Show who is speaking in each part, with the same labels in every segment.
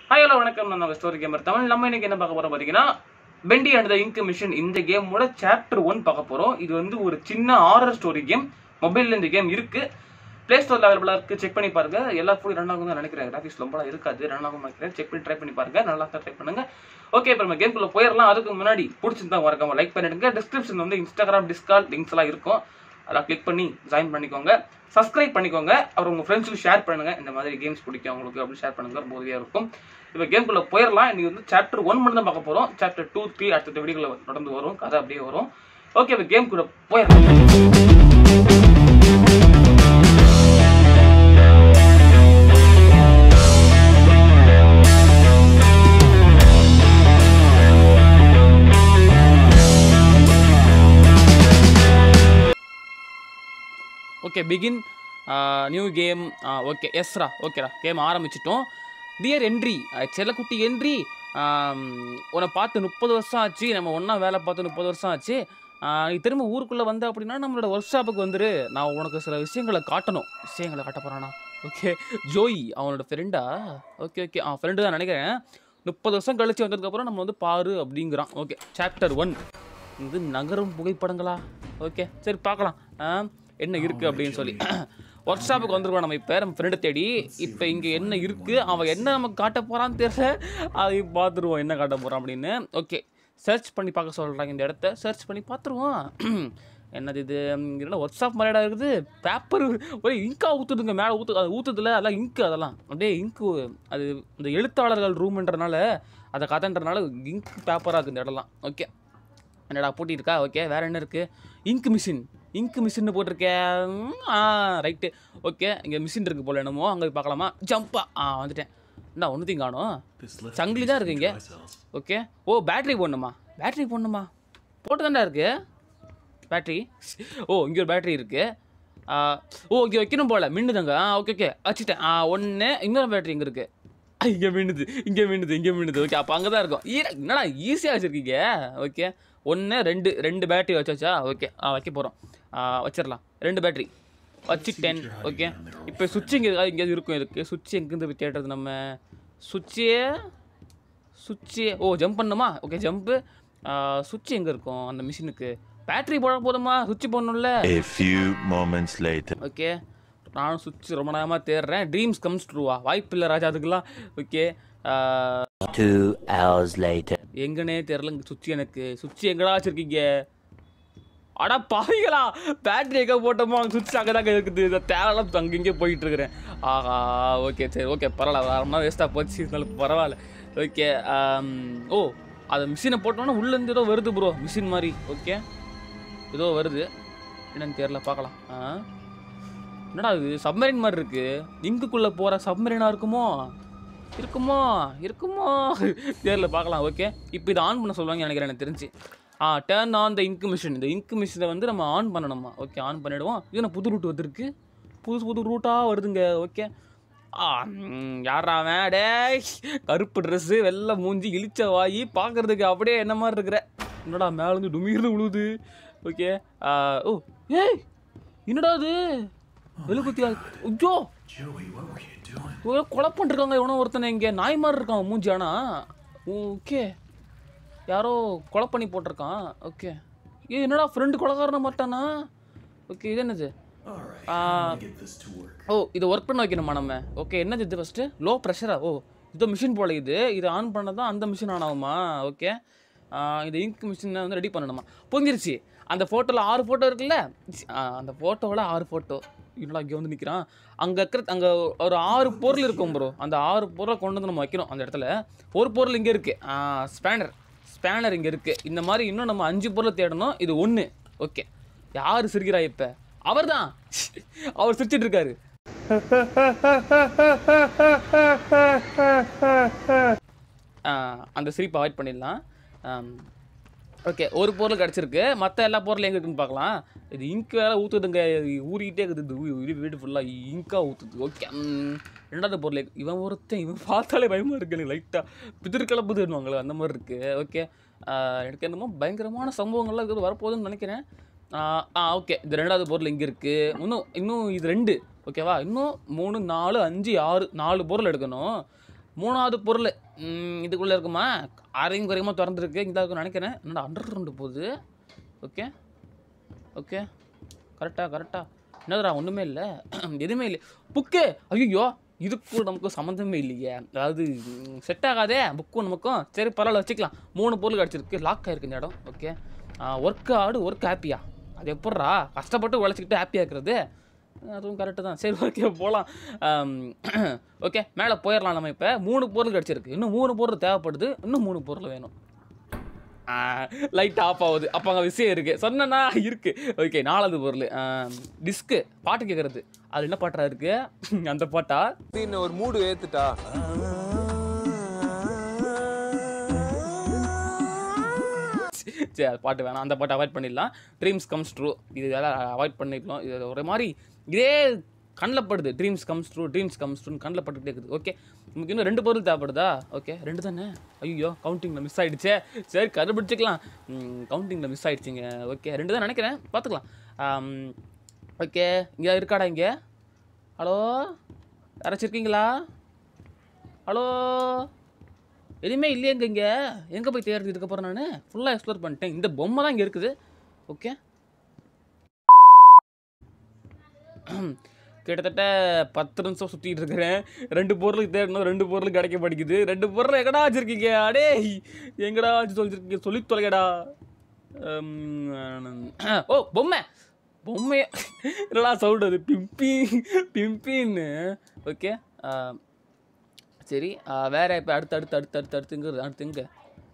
Speaker 1: Hi hello வணக்கம் நான் உங்க ஸ்டோரி கேமர் தமிழ் நம்ம இன்னைக்கு என்ன பார்க்க போறோம் பார்த்தீங்கன்னா Bendy and the ink machine இந்த கேமோட சாப்டர் ஒன் பார்க்க போறோம் இது வந்து ஒரு சின்ன ஆரர் ஸ்டோரி கேம் மொபைல்ல இந்த கேம் இருக்கு பிளே ஸ்டோர்ல அவைலபிளா இருக்கு செக் பண்ணி பாருங்க எல்லா ஃபுல் ரன் ஆகும் தான் நினைக்கிறேன் கிராஃபிக்ஸ் ரொம்ப இருக்காது ரன் ஆகும் நினைக்கிறேன் செக் பண்ணி ட்ரை பண்ணி பாருங்க நல்லா தான் ட்ரை பண்ணுங்க ஓகே இப்போ நம்ம கேம்குள்ள போயிடலாம் அதுக்கு முன்னாடி பிடிச்சிருந்தா மறக்காம லைக் பண்ணிடுங்க டிஸ்கிரிப்ஷன் வந்து இன்ஸ்டாகிராம் டிஸ்கால் லிங்க்ஸ் எல்லாம் இருக்கும் அதெல்லாம் கிளிக் பண்ணி ஜாயின் பண்ணிக்கோங்க சப்ஸ்கிரைப் பண்ணிக்கோங்க அப்புறம் உங்க ஃப்ரெண்ட்ஸுக்கு ஷேர் பண்ணுங்க இந்த மாதிரி கேம்ஸ் பிடிக்கும் உங்களுக்கு அப்படி ஷேர் பண்ணுங்க ரொம்ப உதவியா இருக்கும் இப்போ கேம்குள்ள போயிடலாம் இன்னைக்கு வந்து சாப்டர் ஒன் மட்டும் தான் பார்க்க போறோம் சாப்டர் டூ த்ரீ அடுத்த வீடியோல நடந்து வரும் கதை அப்படியே வரும் ஓகே இப்போ கேம்குள்ள போயிடலாம் okay begin new game okay எஸ்ரா ஓகேடா கேம் ஆரம்பிச்சிட்டோம் டியர் என்ட்ரி செல்லக்குட்டி என்ட்ரி உன்னை பார்த்து முப்பது வருஷம் ஆச்சு நம்ம ஒன்றா வேலை பார்த்து முப்பது வருஷம் ஆச்சு ஆஹ் நீ திரும்ப ஊருக்குள்ளே வந்த அப்படின்னா நம்மளோட ஒர்க் ஷாப்புக்கு வந்துரு நான் உனக்கு சில விஷயங்களை காட்டணும் விஷயங்களை காட்ட போகிறானா ஓகே ஜோய் அவனோட ஃப்ரெண்டா ஓகே ஓகே அவன் ஃப்ரெண்டு தான் நினைக்கிறேன் முப்பது வருஷம் கழிச்சு வந்ததுக்கப்புறம் நம்ம வந்து பாரு அப்படிங்கிறான் ஓகே சாப்டர் ஒன் இது நகரும் புகைப்படங்களா ஓகே சரி பார்க்கலாம் ஆ, என்ன இருக்குது அப்படின்னு சொல்லி ஒர்க் ஷாப்புக்கு வந்துருக்கோம் நம்ம இப்போ நம்ம ஃப்ரெண்டை தேடி இப்போ இங்கே என்ன இருக்குது அவன் என்ன நமக்கு காட்ட போகிறான்னு தெரியல அதை பார்த்துருவோம் என்ன காட்ட போகிறான் அப்படின்னு ஓகே சர்ச் பண்ணி பார்க்க சொல்கிறாங்க இந்த இடத்த சர்ச் பண்ணி பார்த்துருவோம் என்னது இது என்ன ஒர்க் ஷாப் மாதிரிடா இருக்குது பேப்பர் ஒரே இங்கா ஊற்றுதுங்க மேலே ஊற்று அது ஊற்றுதுல அதெல்லாம் இங்கு அதெல்லாம் அப்படியே இங்கு அது இந்த எழுத்தாளர்கள் ரூம்ன்றனால அதை கதைன்றனால இங்க் பேப்பராக இருக்குது இந்த இடம்லாம் ஓகே என்னடா பூட்டி இருக்கா ஓகே வேற என்ன இருக்கு இங்க் மிஷின் இங்க் மிஷின் போட்டிருக்கேன் ம், ஆ ரைட்டு ஓகே இங்கே மிஷின் இருக்கு போல என்னமோ அங்கே போய் பார்க்கலாமா ஜம்பா ஆ வந்துட்டேன் என்ன ஒன்றுத்தையும் காணும் சங்கிலி தான் இருக்கு இங்கே ஓகே ஓ பேட்டரி போடணுமா பேட்டரி போடணுமா போட்டு தான்டா இருக்கு பேட்டரி ஓ இங்கே ஒரு பேட்டரி இருக்கு ஆ, ஓ இங்கே வைக்கணும் போல மின்னுதாங்க ஆ ஓகே ஓகே வச்சுட்டேன் ஆ ஒன்று இன்னொரு பேட்டரி இங்கே இருக்கு ஆ, இங்கே மின்னுது இங்கே மின்னுது இங்கே மின்னுது ஓகே அப்போ அங்கே தான் இருக்கும் ஈ, என்னடா ஈஸியாக வச்சுருக்கீங்க ஓகே ஒன்று ரெண்டு ரெண்டு பேட்டரி வச்சாச்சா ஓகே ஆ வைக்க போகிறோம் வச்சிடலாம் ரெண்டு பேட்டரி வச்சுட்டேன் ஓகே இப்போ சுவிட்ச் இங்கே இங்கே இருக்கும் இருக்குது சுவிட்ச் எங்கேருந்து போய் தேடுறது நம்ம சுவிட்சே சுவிட்சு ஓ ஜம்ப் பண்ணுமா ஓகே ஜம்ப்பு சுவிட்ச் எங்கே இருக்கும் அந்த மிஷினுக்கு பேட்டரி போட போதுமா சுவிட்ச் போடணும்ல
Speaker 2: A few moments later.
Speaker 1: Okay நானும் சுவிட்ச் ரொம்ப நேரமாக தேடுறேன் ட்ரீம்ஸ் கம்ஸ் ட்ரூவா வாய்ப்பு இல்லை ராஜா அதுக்கெல்லாம் ஓகே
Speaker 3: Two hours later.
Speaker 1: எங்கனே தெரில சுவிட்ச் எனக்கு சுவிட்ச் எங்கடா வச்சிருக்கீங்க அட பாவிகளா பேட்டரி எங்கே போட்டோமோ அங்கே சுவிட்ச் அங்கே தாங்க இருக்குது இந்த தேவையெல்லாம் அங்கே இங்கே போயிட்டு இருக்கிறேன் ஆஹா ஓகே சரி ஓகே பரவாயில்ல அரை மணி நேரம் வேஸ்ட்டாக போச்சு இருந்தாலும் பரவாயில்ல ஓகே ஓ அதை மிஷினை போட்டோன்னா உள்ளேருந்து ஏதோ வருது ப்ரோ மிஷின் மாதிரி ஓகே ஏதோ வருது என்னன்னு தெரில பார்க்கலாம் ஆ என்னடா இது சப்மரின் மாதிரி இருக்கு இங்குக்குள்ளே போகிற சப்மரினாக இருக்குமோ இருக்குமோ இருக்குமோ தெரியல பார்க்கலாம் ஓகே இப்போ இதை ஆன் பண்ண சொல்லுவாங்க நினைக்கிறேன் எனக்கு தெரிஞ்சு ஆ turn on the ink machine இந்த இங்க் மிஷினை வந்து நம்ம ஆன் பண்ணணுமா ஓகே ஆன் பண்ணிவிடுவோம் இது என்ன புது ரூட் வந்திருக்கு புதுசு புது ரூட்டாக வருதுங்க ஓகே ஆ ம், யாரா அவன் டேய் கருப்பு ட்ரெஸ்ஸு வெள்ளை மூஞ்சி இழிச்ச வாயி பார்க்கறதுக்கு அப்படியே என்ன மாதிரி இருக்கிற என்னடா மேலேருந்து டுமீர்னு விழுவுது ஓகே ஓ ஏய் என்னடா அது வெளுக்குத்தியா ஐயோ இவங்க கொலை பண்ணிருக்காங்க இவனும் ஒருத்தனை இங்கே நாய் மாதிரி இருக்கான் மூஞ்சி ஆனா ஓகே யாரோ கொலை பண்ணி போட்டிருக்கான் ஓகே ஏ என்னடா ஃப்ரெண்டு கொலைகாரன மாட்டானா ஓகே இது என்னது ஆ, ஓ இது ஒர்க் பண்ண வைக்கணுமா நம்ம ஓகே என்னது இது ஃபஸ்ட்டு லோ ப்ரெஷரா ஓ இது மிஷின் போல இது இது ஆன் பண்ணால் தான் அந்த மிஷின் ஆன் ஆகுமா ஓகே இந்த இங்க் மிஷினை வந்து ரெடி பண்ணணுமா புரிஞ்சிருச்சு அந்த ஃபோட்டோவில் ஆறு ஃபோட்டோ இருக்குல்ல ஆ, அந்த ஃபோட்டோவில் ஆறு ஃபோட்டோ என்னடா இங்கே வந்து நிற்கிறான் அங்கே இருக்கிற அங்கே ஒரு ஆறு பொருள் இருக்கும் ப்ரோ அந்த ஆறு பொருளை கொண்டு வந்து நம்ம வைக்கணும் அந்த இடத்துல ஒரு பொருள் இங்கே இருக்குது ஸ்பேனர் ஸ்பேனர் இங்கே இருக்குது இந்த மாதிரி இன்னும் நம்ம அஞ்சு பொருளை தேடணும் இது ஒன்று ஓகே யார் சிரிக்கிறா இப்போ அவர் தான் அவர் சிரிச்சிட்டு இருக்காரு ஆ, அந்த சிரிப்பை அவாய்ட் பண்ணிடலாம் ஓகே ஒரு பொருள் கிடச்சிருக்கு மற்ற எல்லா பொருளும் எங்கே இருக்குன்னு பார்க்கலாம் இது இங்க் வேலை ஊற்றுதுங்க ஊறிக்கிட்டே இருக்குது இது வீ- வீடு வீடு ஃபுல்லாக இங்காக ஊற்றுது ஓகே ரெண்டாவது பொருள் எங்க- இவன் ஒருத்தன் இவன் பார்த்தாலே பயமாக இருக்கு எனக்கு லைட்டாக பிதிர் கிளப்புதுன்னுவாங்களே அந்த மாதிரி இருக்குது ஓகே எனக்கு என்னமோ பயங்கரமான சம்பவங்கள்லாம் இருக்குது வரப்போகுதுன்னு நினைக்கிறேன் ஆ ஆ ஓகே இந்த ரெண்டாவது பொருள் இங்கே இருக்குது இன்னும் இன்னும் இது ரெண்டு ஓகேவா இன்னும் மூணு நாலு அஞ்சு ஆறு நாலு பொருள் எடுக்கணும் மூணாவது பொருள் ம், இதுக்குள்ளே இருக்குமா அரையும் குறையுமா திறந்துருக்கு இதாக இருக்கும்னு நினைக்கிறேன் என்னடா அண்டர் கிரவுண்டு போகுது ஓகே ஓகே கரெக்டா கரெக்டா என்னதுடா ஒன்றுமே இல்லை எதுவுமே இல்லை புக்கு ஐயோ இதுக்கும் நமக்கும் சம்மந்தமே இல்லையே அதாவது செட் ஆகாதே புக்கும் நமக்கும் சரி பரவாயில்ல வச்சுக்கலாம் மூணு பொருள் கிடச்சிருக்கு லாக் ஆயிருக்கு இந்த இடம் ஓகே ஒர்க் ஆடு ஒர்க் ஹாப்பியா அது எப்பட்றா கஷ்டப்பட்டு உழைச்சிக்கிட்டு ஹாப்பியாக இருக்கிறது அதுவும் கரெக்டு தான் சரி ஓகே போகலாம் ஓகே மேலே போயிடலாம் நம்ம இப்போ மூணு பொருள் கிடச்சிருக்கு இன்னும் மூணு பொருள் தேவைப்படுது இன்னும் மூணு பொருள் வேணும் லைட் ஆஃப் ஆகுது அப்போ அங்கே விஷயம் இருக்குது சொன்னேன்னா இருக்குது ஓகே நாலாவது பொருள் டிஸ்க்கு பாட்டு கேட்குறது அது என்ன பாட்டா இருக்கு அந்த பாட்டா
Speaker 4: திடீர்னு ஒரு மூடு ஏத்துட்டா
Speaker 1: சரி அது பாட்டு வேணாம் அந்த பாட்டை அவாய்ட் பண்ணிடலாம் ட்ரீம்ஸ் கம்ஸ் ட்ரூ இது எல்லாம் அவாய்ட் பண்ணிக்கலாம் இது ஒரு மாதிரி இதே கண்ணில் படுது dreams comes true dreams comes ட்ரூன்னு கண்ணில் பட்டுக்கிட்டே இருக்குது ஓகே நமக்கு இன்னும் ரெண்டு பொருள் தேவைப்படுதா ஓகே ரெண்டு தானே ஐயோ கவுண்டிங்கில் மிஸ் ஆயிடுச்சே சரி கண்டுபிடிச்சிக்கலாம் கவுண்டிங்கில் மிஸ் ஆயிடுச்சிங்க ஓகே ரெண்டு தான் நினைக்கிறேன் பார்த்துக்கலாம் ஓகே இங்கே இருக்காடா இங்கே ஹலோ யாராச்சும் இருக்கீங்களா ஹலோ எதுவுமே இல்லையேங்க இங்கே எங்கே போய் தேடுறது இதுக்கப்புறம் நான் ஃபுல்லாக எக்ஸ்ப்ளோர் பண்ணிட்டேன் இந்த பொம்மை தான் இங்கே இருக்குது ஓகே கிட்டத்தட்ட பத்து நிமிஷம் சுற்றிட்டு இருக்கிறேன் ரெண்டு பொருளுக்கு தேடணும் ரெண்டு பொருள் கிடைக்க மாட்டேங்குது ரெண்டு பொருள் எங்கடா வச்சிருக்கீங்க அடே எங்கடா வச்சு சொல்லிருக்கீங்க சொல்லி தொலைங்கடா உம், ஓ பொம்மை பொம்மை என்னடா சவுண்ட் அது பிம்பி பிம்பின்னு ஓகே சரி ஆ, வேற இப்போ அடுத்து அடுத்து அடுத்து அடுத்து அடுத்துங்கிறது அடுத்து எங்க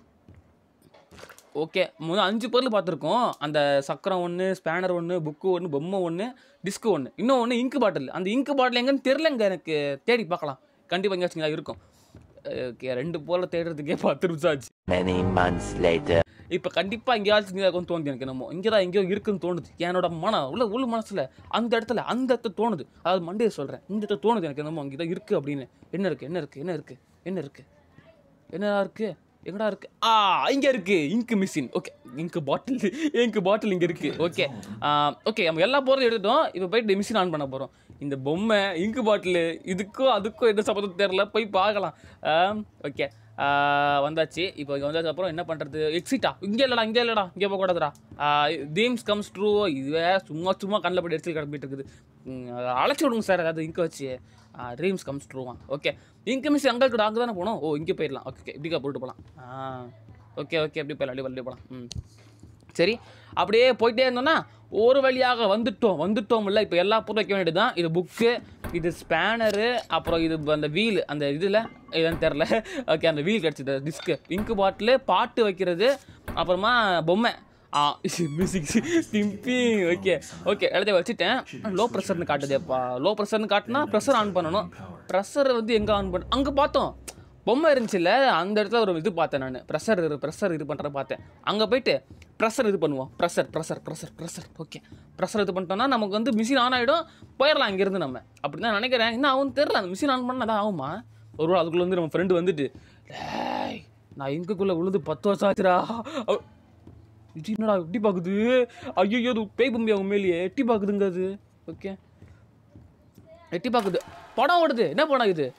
Speaker 1: ஓகே முதல் அஞ்சு பொருள் பார்த்துருக்கோம் அந்த சக்கரம் ஒன்று ஸ்பேனர் ஒன்று புக்கு ஒன்று பொம்மை ஒன்று டிஸ்கு ஒன்று இன்னும் ஒன்று இங்கு பாட்டில் அந்த இங்கு பாட்டில் எங்கன்னு தெரிலங்க எனக்கு தேடி பார்க்கலாம் கண்டிப்பாக எங்கேயாச்சும் இருக்கும் ஓகே ரெண்டு போல தேடுறதுக்கே பத்து நிமிஷம் ஆச்சு
Speaker 3: Many months later.
Speaker 1: இப்போ கண்டிப்பாக எங்கேயாச்சும் இங்கே இருக்கும்னு தோணுது எனக்கு என்னமோ இங்கே தான் எங்கேயோ இருக்குன்னு தோணுது என்னோட மனம் உள்ள உள் மனசில் அந்த இடத்துல அந்த இடத்துல தோணுது அதாவது மண்டே சொல்கிறேன் இந்த இடத்துல தோணுது எனக்கு என்னமோ இங்கே தான் இருக்குது அப்படின்னு என்ன இருக்குது என்ன இருக்குது என்ன இருக்குது என்ன இருக்குது என்னடா இருக்குது எங்கடா இருக்கு ஆ இங்கே இருக்கு இங்கு மிஷின் ஓகே இங்கு பாட்டில் இங்கு பாட்டில் இங்கே இருக்கு ஓகே ஓகே நம்ம எல்லா பொருளும் எடுத்துட்டோம் இப்போ போயிட்டு மிஷின் ஆன் பண்ண போகிறோம் இந்த பொம்மை இங்கு பாட்டில் இதுக்கும் அதுக்கும் என்ன சம்மந்தம் தெரில போய் பார்க்கலாம் ஓகே வந்தாச்சு இப்போ இங்கே வந்ததுக்கு அப்புறம் என்ன பண்ணுறது எக்ஸிட்டா இங்கே இல்லைடா இங்கே இல்லைடா இங்கே போகக்கூடாதுடா தீம்ஸ் கம்ஸ் ட்ரூ இதுவே சும்மா சும்மா கண்ணில் போய் எடுத்து கிளம்பிட்டு இருக்குது ம், அதை அழைச்சி விடுங்க சார் அதாவது இங்கே வச்சு ட்ரீம்ஸ் கம்ஸ் ட்ரூவா ஓகே இங்கே மிஸ் அங்கே இருக்கட்டும் அங்கே தானே போகணும் ஓ இங்கே போயிடலாம் ஓகே ஓகே இப்படிக்கா போயிட்டு போகலாம் ஆ ஓகே ஓகே எப்படி போயிடலாம் அப்படி அப்படி போகலாம் ம் சரி அப்படியே போயிட்டே இருந்தோம்னா ஒரு வழியாக வந்துட்டோம் வந்துட்டோம் இல்லை இப்போ எல்லா பொருளும் வைக்க வேண்டியது தான் இது புக்கு இது ஸ்பேனரு அப்புறம் இது அந்த வீல் அந்த இதில் இதுன்னு தெரில ஓகே அந்த வீல் கிடச்சிது டிஸ்க்கு இங்கு பாட்டில் பாட்டு வைக்கிறது அப்புறமா பொம்மை ஆ மியூசிக் சிம்பி ஓகே ஓகே எல்லாத்தையும் வச்சுட்டேன் லோ ப்ரெஷர்னு காட்டுதேப்பா லோ ப்ரெஷர்னு காட்டினா ப்ரெஷர் ஆன் பண்ணணும் ப்ரெஷர் வந்து எங்கே ஆன் பண்ண அங்கே பார்த்தோம் பொம்மை இருந்துச்சுல்ல அந்த இடத்துல ஒரு இது பார்த்தேன் நான் ப்ரெஷர் இது ப்ரெஷர் இது பண்ணுறத பார்த்தேன் அங்கே போயிட்டு ப்ரெஷர் இது பண்ணுவோம் pressure pressure pressure pressure okay pressure இது பண்ணிட்டோம்னா நமக்கு வந்து மிஷின் ஆன் ஆகிடும் போயிடலாம் இங்கேருந்து நம்ம அப்படி தான் நினைக்கிறேன் என்ன ஆகும் தெரில அந்த மிஷின் ஆன் பண்ணால் தான் ஆகுமா ஒரு வேளை அதுக்குள்ளே வந்து நம்ம ஃப்ரெண்டு வந்துட்டு டேய் நான் எங்கக்குள்ளே விழுந்து பத்து வருஷம் ஆச்சுடா அவ- இது என்னடா எட்டி பார்க்குது ஐயோ அது பேய் பொம்மையா உண்மையிலேயே எட்டி பார்க்குதுங்க அது ஓகே எட்டி பார்க்குது படம் ஓடுது என்ன படம் இது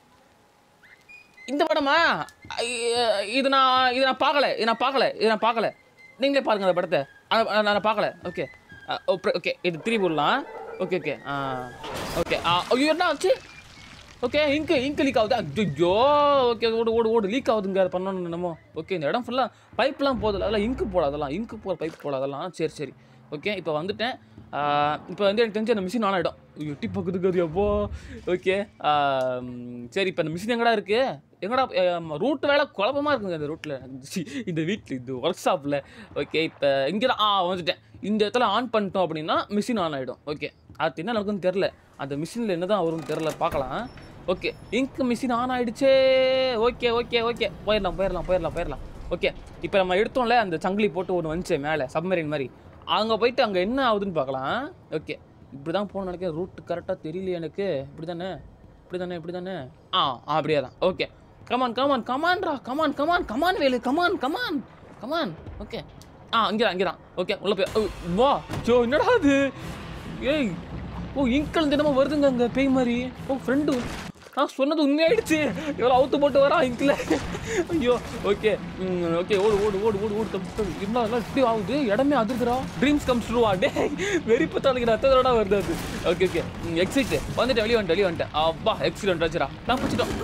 Speaker 1: இந்த படமா ஐய, இது நான் இது நான் பார்க்கல இது நான் பார்க்கல இது நான் பார்க்கல நீங்களே பாருங்க அந்த படத்தை அ- அ- நான் பார்க்கல ஓகே ஓகே இது திருப்பி விடலாம் ஓகே ஓகே ஆ ஓகே ஆ ஐயோ என்ன ஆச்சு ஓகே இங்கு இங்கு லீக் ஆகுது ஐயோ ஓகே ஓடு ஓடு ஓடு லீக் ஆகுதுங்க அது பண்ணணும் என்னமோ ஓகே இந்த இடம் ஃபுல்லாக பைப்லாம் போதில்ல அதெல்லாம் இங்கு போட அதெல்லாம் இங்கு போகிற பைப் போட அதெல்லாம் சரி சரி ஓகே இப்போ வந்துட்டேன் இப்போ வந்து எனக்கு தெரிஞ்சு அந்த மிஷின் ஆன் ஆகிடும் எட்டி பக்கத்துக்கு அது எப்போ ஓகே சரி இப்போ அந்த மிஷின் எங்கடா இருக்கு எங்கடா ரூட் வேலை குழப்பமாக இருக்குங்க இந்த ரூட்டில் இந்த வீட்டில் இந்த ஒர்க் ஷாப்பில் ஓகே இப்போ இங்கே தான் ஆ வந்துட்டேன் இந்த இடத்துல ஆன் பண்ணிட்டோம் அப்படின்னா மிஷின் ஆன் ஆகிடும் ஓகே அது என்ன நடக்கும்னு தெரில அந்த மிஷினில் என்ன தான் வரும்னு தெரில பார்க்கலாம் ஓகே இங்க் மிஷின் ஆன் ஆயிடுச்சே ஓகே ஓகே ஓகே போயிடலாம் போயிடலாம் போயிடலாம் போயிடலாம் ஓகே இப்போ நம்ம எடுத்தோம்ல அந்த சங்கிலி போட்டு ஒன்று வந்துச்சு மேலே சப்மரின் மாதிரி அங்கே போயிட்டு அங்கே என்ன ஆகுதுன்னு பார்க்கலாம் ஓகே இப்படி தான் போகணும் நினைக்கிறேன் ரூட் கரெக்டாக தெரியலையே எனக்கு இப்படி தானே இப்படி தானே இப்படி தானே ஆ ஆ, அப்படியே தான் ஓகே கமான் கமான் கமான்ரா come on come on come on Velu come on come on come on okay ஆ இங்கே தான் இங்கே தான் ஓகே உள்ள போய் ஓ, வா ஜோ என்னடா அது ஏய் ஓ இங்கல் தினமும் வருதுங்க அங்கே பேய் மாதிரி ஓ ஃப்ரெண்டு நான் சொன்னது உண்மையாயிடுச்சு எவ்வளோ அவுத்து போட்டு வரா இங்கில் ஐயோ ஓகே ஓகே ஓடு ஓடு ஓடு ஓடு ஓடு தப்பு தப்பு இருந்தா எல்லாம் இப்படி ஆகுது இடமே அதிர்துடா ட்ரீம்ஸ் கம்ஸ் ட்ரூவா டே வெறி பத்தாளுக்கு அத்தை தடவை வருது அது ஓகே ஓகே எக்ஸிட் வந்துட்டு வெளியே வந்துட்டு வெளியே வந்துட்டேன் அப்பா எக்ஸிடென்ட் ஆச்சுடா நான் பிடிச்சிட்டோம்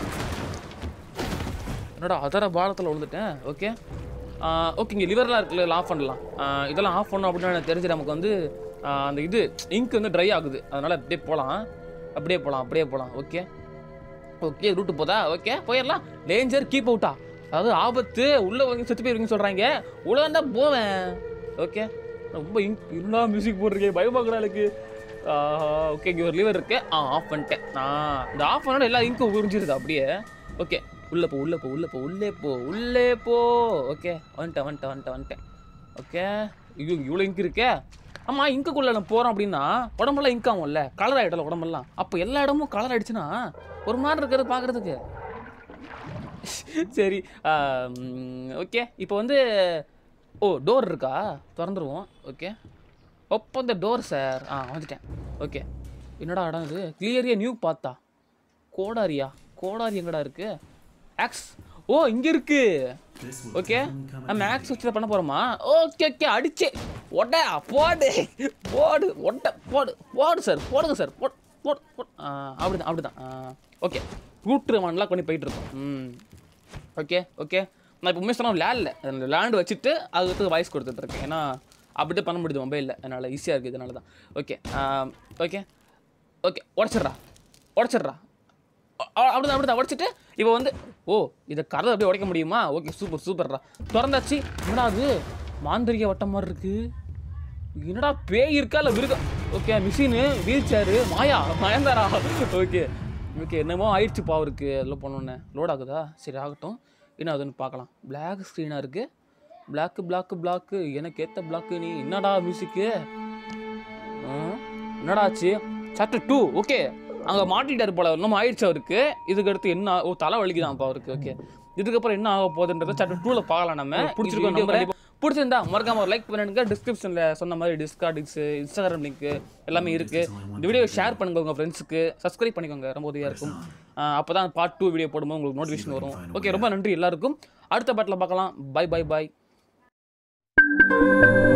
Speaker 1: என்னடா அதர பாலத்தில் விழுந்துட்டேன் ஓகே ஓகே இங்கே லிவர்லாம் இருக்குல்ல ஆஃப் பண்ணலாம் ஆஹ் இதெல்லாம் ஆஃப் பண்ணோம் அப்படின்னு எனக்கு தெரிஞ்சு நமக்கு வந்து ஆஹ் அந்த இது இங்க் வந்து ட்ரை ஆகுது அதனால் அப்படியே போகலாம் அப்படியே போகலாம் அப்படியே போகலாம் ஓகே ஓகே ரூட்டு போதா ஓகே போயிடலாம் டேஞ்சர் கீப் அவுட்டா அதாவது ஆபத்து உள்ளே வந்து செத்து போயிருவீங்கன்னு சொல்கிறாங்க உள்ள தான் போவேன் ஓகே ரொம்ப இங்க் இருந்தா மியூசிக் போட்டிருக்கேன் பயமாக்கடா எனக்கு ஓகே இங்கே ஒரு லிவர் இருக்கு ஆ ஆஃப் பண்ணிட்டேன் ஆ இந்த ஆஃப் பண்ணோட எல்லா இங்க்கும் உறிஞ்சிருது அப்படியே ஓகே உள்ளே போ உள்ளே போ உள்ளே போ உள்ளே போ உள்ளே போ ஓகே வந்துட்டேன் வந்துட்டேன் வந்துட்டேன் வந்துட்டேன் ஓகே ஐயோ இவ்வளோ இங்க் இருக்கே ஆமாம் இங்க்குள்ளே நம்ம போகிறோம் அப்படின்னா உடம்பெல்லாம் இங்க் ஆகும்ல கலர் ஆகிடல உடம்பெல்லாம் அப்போ எல்லா இடமும் கலர் ஆயிடுச்சுன்னா ஒரு மாதிரி இருக்கிறது பார்க்குறதுக்கு சரி ஓகே இப்போ வந்து ஓ டோர் இருக்கா திறந்துருவோம் ஓகே ஒப்போ இந்த டோர் சார் ஆ வந்துட்டேன் ஓகே என்னடா இடம் இது கிளியரியா நியூ பார்த்தா கோடாரியா கோடாரி எங்கடா இருக்கு ஆக்ஸ் ஓ இங்க இருக்கு ஓகே நம்ம ஆக்ஸ் வச்சு பண்ண போறோமா ஓகே ஓகே அடிச்சே ஒட போடு போடு ஒட்ட போடு போடு சார் போடுங்க சார் போடு போடு போடு ஆ, அப்படிதான் அப்படிதான் ஓகே ரூட்ரு மண்ணெலாம் கொண்டு போயிட்டு இருக்கோம் ம் ஓகே ஓகே நான் இப்போ உண்மையாக சொன்னால் விளையாடல அந்த லேண்டு வச்சுட்டு அதுக்கு வாய்ஸ் கொடுத்துட்ருக்கேன் ஏன்னா அப்படியே பண்ண முடியுது மொபைலில் அதனால் ஈஸியாக இருக்குது இதனால தான் ஓகே ஓகே ஓகே உடச்சிட்றா உடச்சிட்றா அப்படிதான் அப்படிதான் உடச்சிட்டு இப்போ வந்து ஓ இதை கதை அப்படியே உடைக்க முடியுமா ஓகே சூப்பர் சூப்பர்ரா திறந்தாச்சு என்னடா அது மாந்திரிக வட்டம் மாதிரி இருக்கு என்னடா பேய் இருக்கா இல்லை விருகம் ஓகே மிஷினு வீல் சேரு மாயா மயந்தாரா ஓகே ஓகே என்னமோ ஆயிடுச்சுப்பா அவருக்கு அதில் போனோன்னே லோட் ஆகுதா சரி ஆகட்டும் என்ன அதுன்னு பார்க்கலாம் பிளாக் ஸ்க்ரீனாக இருக்குது பிளாக்கு பிளாக்கு பிளாக்கு எனக்கு ஏற்ற பிளாக்கு நீ என்னடா மியூசிக்கு என்னடா ஆச்சு சாப்டர் டூ ஓகே அங்கே மாட்டிட்டாரு போல இன்னும் ஆயிடுச்சு அவருக்கு இதுக்கு அடுத்து என்ன ஆ- ஓ தலை வலிக்குதான்ப்பா அவருக்கு ஓகே இதுக்கப்புறம் என்ன ஆக போகுதுன்றத சாப்டர் டூவில் பார்க்கலாம் நம்ம பிடிச்சிருக்கோம் நம்ம பிடிச்சிருந்தா மறக்காம ஒரு லைக் பண்ணுங்க டிஸ்கிரிப்ஷனில் சொன்ன மாதிரி டிஸ்கார்டிக்ஸ் இன்ஸ்டாகிராம் லிங்க் எல்லாமே இருக்கு இந்த வீடியோ ஷேர் பண்ணுங்க உங்க ஃப்ரெண்ட்ஸுக்கு சப்ஸ்கிரைப் பண்ணிக்கோங்க ரொம்ப உதவியாக இருக்கும் அப்போ தான் பார்ட் டூ வீடியோ போடும்போது உங்களுக்கு நோட்டிஃபிகேஷன் வரும் ஓகே ரொம்ப நன்றி எல்லாருக்கும் அடுத்த பாட்டில் பார்க்கலாம் பை பை பை